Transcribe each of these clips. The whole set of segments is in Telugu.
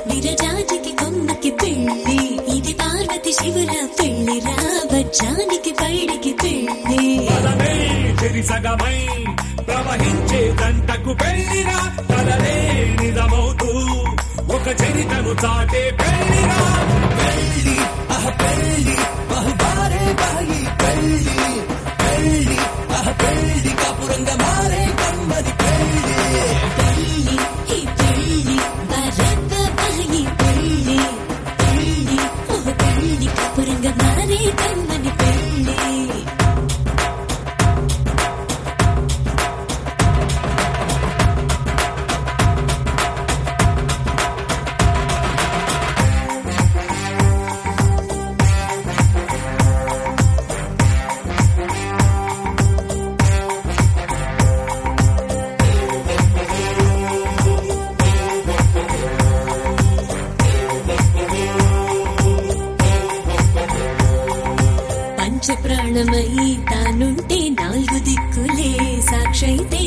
విరజాజికి కొమ్మకి పెళ్ళి ఇది పార్వతి శివుల పెళ్ళిరా వజ్రానికి పైడికి పెళ్ళి పదమే చెరిసగమై ప్రవహించే దంటకు పెళ్లిరా కలలే నిజమవుతూ ఒక చరితను చాటే పెళ్లిరా పెళ్లి ఆహ పెళ్లి బహుబారే బాయి పెళ్లి పెళ్లి ఆహ పెళ్లి కాపురంగా మారే కమ్మది పెళ్లి పెళ్ళి ఈ పెళ్ళి బరబ్బ బాయి పెళ్ళి పెళ్ళి ఓ పెళ్ళి కపురంగా మారే కమ్మని పెళ్ళి పంచ ప్రాణమై తానుంటే నాలుగు దిక్కులే సాక్షైతే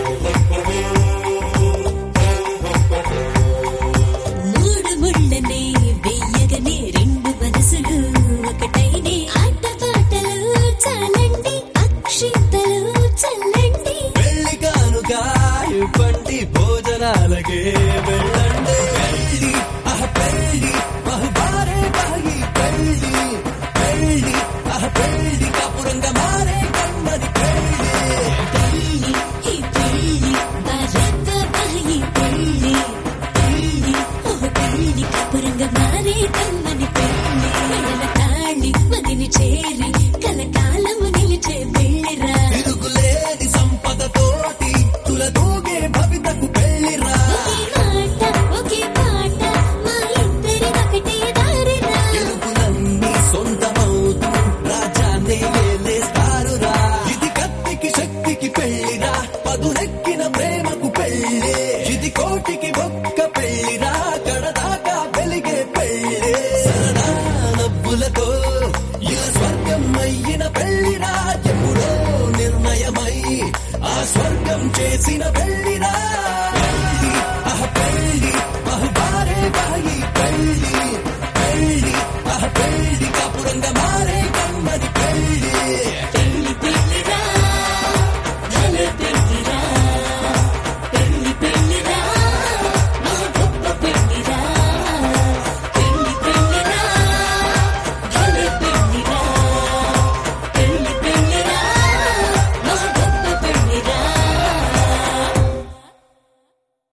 మూడు ముళ్ళనే వెయ్యగనే రెండు మనసులు ఒకటైనే ఆటపాటలు చాలండి అక్షింతలు చల్లండి పెళ్లి కానుక ఇవ్వండి భోజనాలకే వెళ్ళండి పెళ్లి ఆహ పెళ్లి బహుబారే బాయి పెళ్లి పెళ్లి ఆహ పెళ్లి కాపురంగా మారే కమ్మది పెళ్లి పెళ్ళి ఈ పెళ్ళి బరబ్బ బాయి పెళ్ళి పెళ్ళి ఓ పెళ్ళి కపురంగా మారే కమ్మని పెళ్ళి మెడల తాళి మదిని చేరి కలకాలము నిలిచే పెళ్ళిరా తిరుగులేని సంపదతోటి తులదూగే భవితకు పెళ్లిరా ఒకే మాట ఒకే పాట మా ఇద్దరి ఒకటే దారిరా గెలుపులన్నీ సొంతమవుతూ రాజ్యాన్ని ఏలేస్తారురా ఇది కత్తికి శక్తికి పెళ్లిరా పదునెక్కిన ప్రేమకు పెళ్ళి ఇది కోటికి ఒక్క పెళ్లిరా కడదాకా వెలిగే పెళ్ళి సరదా నవ్వులతో ఇలా స్వర్గం అయ్యిన పెళ్లిరా ఎప్పుడో నిర్ణయమై ఆ స్వర్గం చేసిన పెళ్లి